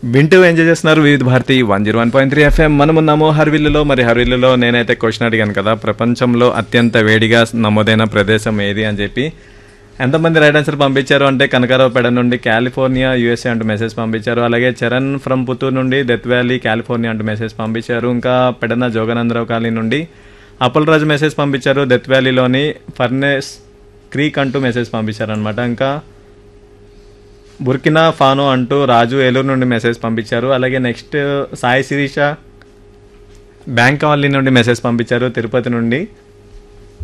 వింటూ ఎంజాయ్ చేస్తున్నారు Vividh Bharati one zero one point three FM మనం ఉన్నాము హర్విల్లులో మరి హర్విల్లులో నేనైతే క్వశ్చన్ అడిగాను కదా ప్రపంచంలో అత్యంత వేడిగా నమోదైన ప్రదేశం ఏది అని చెప్పి ఎంతమంది రైట్ ఆన్సర్ పంపించారు అంటే కనకారావుపేట నుండి కాలిఫోర్నియా యూఎస్ఏ అంటూ మెసేజ్ పంపించారు అలాగే చరణ్ ఫ్రమ్ పుత్తూరు నుండి డెత్ వ్యాలీ కాలిఫోర్నియా అంటూ మెసేజ్ పంపించారు ఇంకా పెడన జోగనందరావు కాలనీ నుండి అప్పలరాజు మెసేజ్ పంపించారు డెత్ వ్యాలీలోని ఫర్నేస్ క్రీక్ అంటూ మెసేజ్ పంపించారు అనమాట ఇంకా బుర్కినా ఫానో అంటూ రాజు ఏలూరు నుండి మెసేజ్ పంపించారు అలాగే next Sai Sirisha bank colony నుండి మెసేజ్ పంపించారు తిరుపతి నుండి